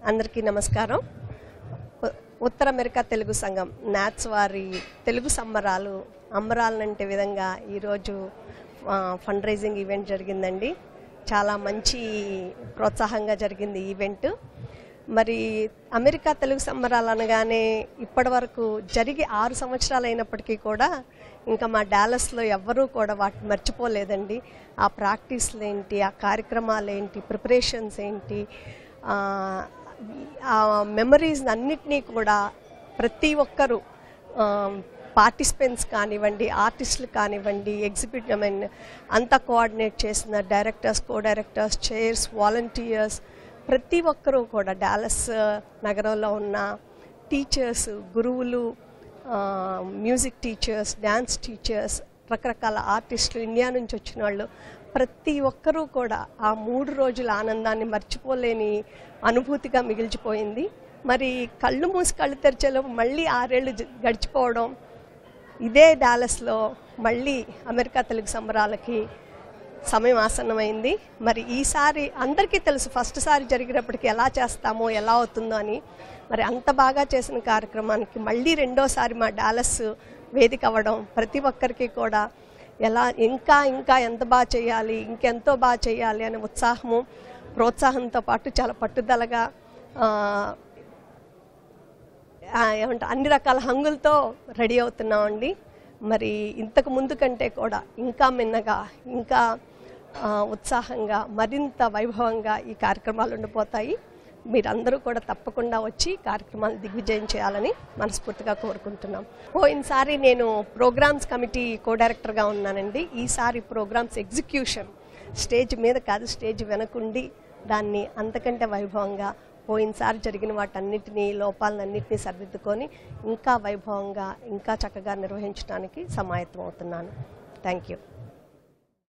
అందరికీ నమస్కారం ఉ- ఉత్తర అమెరికా తెలుగు సంఘం నాట్స్ వారి తెలుగు సంబరాలు అంబరాలనంటే విధంగా ఈరోజు ఫండ్ రైజింగ్ ఈవెంట్ జరిగిందండి చాలా మంచి ప్రోత్సాహంగా జరిగింది ఈ ఈవెంట్ మరి అమెరికా తెలుగు సంబరాలు అనగానే ఇప్పటి వరకు జరిగి ఆరు సంవత్సరాలు అయినప్పటికీ కూడా ఇంకా మా డాలస్లో ఎవ్వరూ కూడా వాటిని మర్చిపోలేదండి ఆ ప్రాక్టీస్లు ఏంటి ఆ కార్యక్రమాలు ఏంటి ప్రిపరేషన్స్ ఏంటి ఆ, ఆ మెమరీస్ అన్నిటినీ కూడా ప్రతి ఒక్కరూ పార్టిసిపెంట్స్ కానివ్వండి ఆర్టిస్టులు కానివ్వండి ఎగ్జిబిట్ ఐ మీన్ అంతా కోఆర్డినేట్ చేసిన directors co directors chairs volunteers ప్రతి ఒక్కరూ కూడా డాలస్ నగరంలో ఉన్న టీచర్స్ గురువులు ఆ, మ్యూజిక్ టీచర్స్ డ్యాన్స్ టీచర్స్ రకరకాల ఆర్టిస్టులు ఇండియా నుంచి వచ్చిన వాళ్ళు ప్రతి ఒక్కరూ కూడా ఆ మూడు రోజుల ఆనందాన్ని మర్చిపోలేని అనుభూతిగా మిగిల్చిపోయింది మరి కళ్ళు మూసి కళ్ళు తెరిచేలోపు మళ్ళీ ఆరేళ్ళు జ- గడిచిపోవడం ఇదే డాలస్లో మళ్ళీ అమెరికా తెలుగు సంబరాలకి సమయం ఆసన్నమైంది మరి ఈసారి అందరికీ తెలుసు ఫస్ట్ సారి జరిగినప్పటికీ ఎలా చేస్తామో ఎలా అవుతుందో అని మరి అంత బాగా చేసిన కార్యక్రమానికి మళ్ళీ రెండోసారి మా డాలస్ వేదిక అవ్వడం ప్రతి ఒక్కరికి కూడా ఎలా ఇంకా ఇంకా ఎంత బాగా చేయాలి ఇంకెంతో బాగా చేయాలి అనే ఉత్సాహము ప్రోత్సాహంతో పాటు చాలా పట్టుదలగా ఆ, ఆ, ఏమంటారు అన్ని రకాల హంగులతో రెడీ అవుతున్నామండి మరి ఇంతకు ముందు కంటే కూడా ఇంకా మిన్నగా ఇంకా ఆ, ఉత్సాహంగా మరింత వైభవంగా ఈ కార్యక్రమాలు ఉండిపోతాయి మీరందరూ కూడా తప్పకుండా వచ్చి కార్యక్రమాలు దిగ్విజయం చేయాలని మనస్ఫూర్తిగా కోరుకుంటున్నాం పోయినసారి నేను ప్రోగ్రామ్స్ కమిటీ కో డైరెక్టర్గా ఉన్నానండి ఈసారి ప్రోగ్రామ్స్ ఎగ్జిక్యూషన్ స్టేజ్ మీద కాదు స్టేజ్ వెనకుండి దాన్ని అంతకంటే వైభవంగా పోయినసారి జరిగిన వాటన్నిటినీ లోపాలన్నింటినీ సరిదిద్దుకొని ఇంకా వైభవంగా ఇంకా చక్కగా నిర్వహించడానికి సమాయత్తం అవుతున్నాను థ్యాంక్ యూ